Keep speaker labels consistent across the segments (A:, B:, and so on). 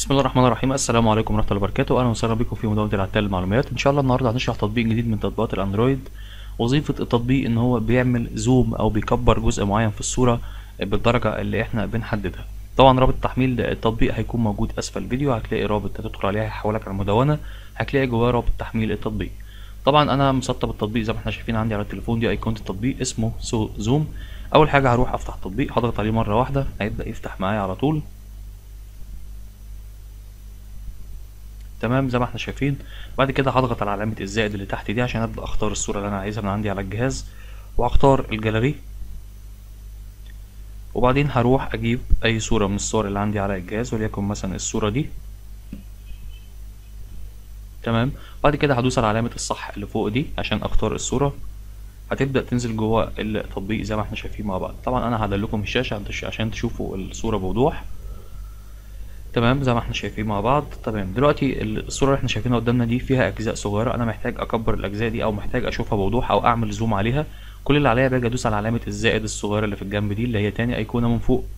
A: بسم الله الرحمن الرحيم السلام عليكم ورحمه الله وبركاته اهلا وسهلا بكم في مدونه العتال للمعلومات ان شاء الله النهارده هنشرح تطبيق جديد من تطبيقات الاندرويد وظيفه التطبيق ان هو بيعمل زوم او بيكبر جزء معين في الصوره بالدرجه اللي احنا بنحددها طبعا رابط تحميل التطبيق هيكون موجود اسفل الفيديو هتلاقي رابط هتدخل عليها هيحولك على المدونه هتلاقي جواه رابط تحميل التطبيق طبعا انا مسطب التطبيق زي ما احنا شايفين عندي على التليفون دي ايقونه التطبيق اسمه سو زوم اول حاجه هروح افتح التطبيق هضغط عليه مره واحده هيبدا يفتح معايا على طول تمام زي ما احنا شايفين بعد كده هضغط على علامة الزائد اللي تحت دي عشان ابدأ اختار الصورة اللي انا عايزها من عندي على الجهاز واختار الجاليري وبعدين هروح اجيب اي صورة من الصور اللي عندي على الجهاز وليكن مثلا الصورة دي تمام بعد كده هدوس على علامة الصح اللي فوق دي عشان اختار الصورة هتبدأ تنزل جوه التطبيق زي ما احنا شايفين مع بعض طبعا انا هدلكم الشاشة عشان تشوفوا الصورة بوضوح تمام زي ما احنا شايفين مع بعض تمام دلوقتي الصوره اللي احنا شايفينها قدامنا دي فيها اجزاء صغيره انا محتاج اكبر الاجزاء دي او محتاج اشوفها بوضوح او اعمل زوم عليها كل اللي عليا باجي ادوس على علامه الزائد الصغيره اللي في الجنب دي اللي هي تاني ايقونه من فوق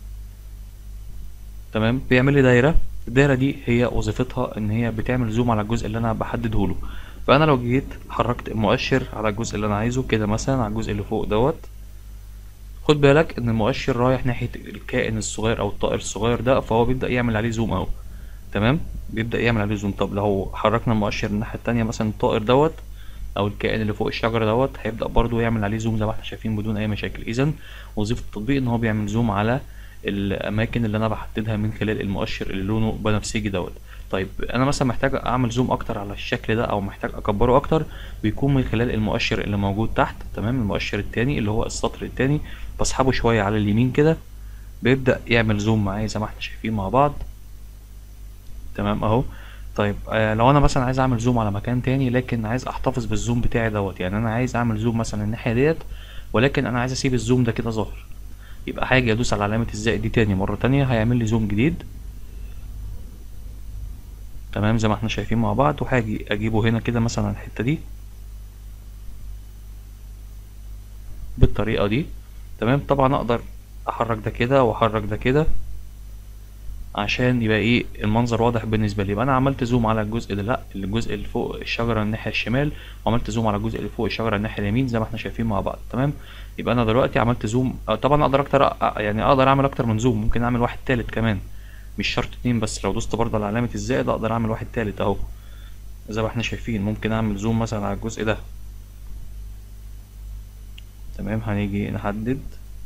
A: تمام بيعمل لي دايره الدايره دي هي وظيفتها ان هي بتعمل زوم على الجزء اللي انا بحدده له فانا لو جيت حركت المؤشر على الجزء اللي انا عايزه كده مثلا على الجزء اللي فوق دوت خد بالك ان المؤشر رايح ناحيه الكائن الصغير او الطائر الصغير ده فهو بيبدا يعمل عليه زوم اهو تمام بيبدا يعمل عليه زوم طب لو حركنا المؤشر الناحيه التانية مثلا الطائر دوت او الكائن اللي فوق الشجره دوت هيبدا برضو يعمل عليه زوم زي ما احنا شايفين بدون اي مشاكل اذا وظيفه التطبيق ان هو بيعمل زوم على الاماكن اللي انا بحددها من خلال المؤشر اللي لونه بنفسجي دوت طيب انا مثلا محتاج اعمل زوم اكتر على الشكل ده او محتاج اكبره اكتر بيكون من خلال المؤشر اللي موجود تحت تمام المؤشر التاني اللي هو السطر التاني بسحبه شويه على اليمين كده بيبدا يعمل زوم معايا زي ما احنا شايفين مع بعض تمام اهو طيب آه لو انا مثلا عايز اعمل زوم على مكان تاني لكن عايز احتفظ بالزوم بتاعي دوت يعني انا عايز اعمل زوم مثلا الناحيه ديت ولكن انا عايز اسيب الزوم ده كده ظاهر يبقى هاجي ادوس على علامه الزائد دي تاني مره تانية هيعمل لي زوم جديد تمام زي ما احنا شايفين مع بعض وهاجي اجيبه هنا كده مثلا الحته دي بالطريقه دي تمام طبعا اقدر احرك ده كده واحرك ده كده عشان يبقى ايه المنظر واضح بالنسبه لي يبقى انا عملت زوم على الجزء ده لا الجزء اللي فوق الشجره الناحيه الشمال وعملت زوم على الجزء اللي فوق الشجره الناحيه اليمين زي ما احنا شايفين مع بعض تمام يبقى انا دلوقتي عملت زوم طبعا اقدر اكتر يعني اقدر اعمل اكتر من زوم ممكن اعمل واحد تالت كمان مش شرط اتنين بس لو دوست برضه على علامه الزائد اقدر اعمل واحد تالت اهو زي ما احنا شايفين ممكن اعمل زوم مثلا على الجزء ده تمام هنيجي نحدد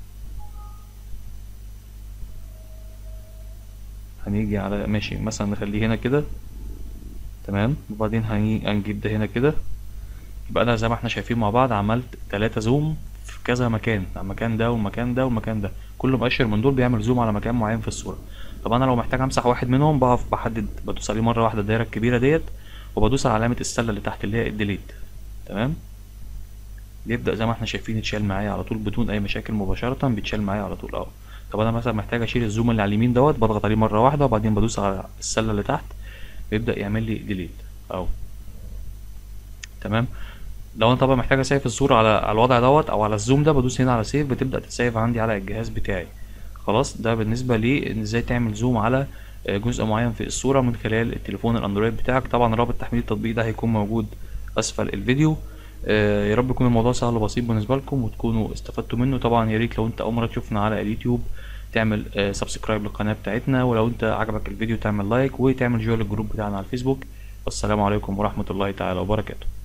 A: هنيجي على ماشي مثلا نخليه هنا كده تمام وبعدين هنجيب ده هنا كده يبقى انا زي ما احنا شايفين مع بعض عملت تلاتة زوم في كذا مكان المكان ده والمكان ده والمكان ده كل مؤشر من دول بيعمل زوم على مكان معين في الصورة طب انا لو محتاج امسح واحد منهم بقف بحدد بدوس عليه مرة واحدة الدايرة الكبيرة ديت وبدوس على علامة السلة اللي تحت اللي هي الديليت تمام بيبدأ زي ما احنا شايفين يتشال معايا على طول بدون اي مشاكل مباشرة بيتشال معايا على طول اهو طب انا مثلا محتاج اشيل الزوم اللي على اليمين دوت بضغط عليه مرة واحدة وبعدين بدوس على السلة اللي تحت بيبدأ يعمل لي ديليت اهو تمام لو انا طبعا محتاج اسيف الصورة على على الوضع دوت او على الزوم ده بدوس هنا على سيف بتبدأ تسيف عندي على الجهاز بتاعي خلاص ده بالنسبة لي ان ازاي تعمل زوم على جزء معين في الصورة من خلال التليفون الاندرويد بتاعك طبعا رابط تحميل التطبيق ده هيكون موجود اسفل الفيديو آه يا رب يكون الموضوع سهل وبسيط بالنسبة لكم وتكونوا استفدتوا منه طبعا يا ريت لو انت اول مرة تشوفنا على اليوتيوب تعمل آه سبسكرايب للقناة بتاعتنا ولو انت عجبك الفيديو تعمل لايك وتعمل جوين للجروب بتاعنا على الفيسبوك والسلام عليكم ورحمة الله تعالى وبركاته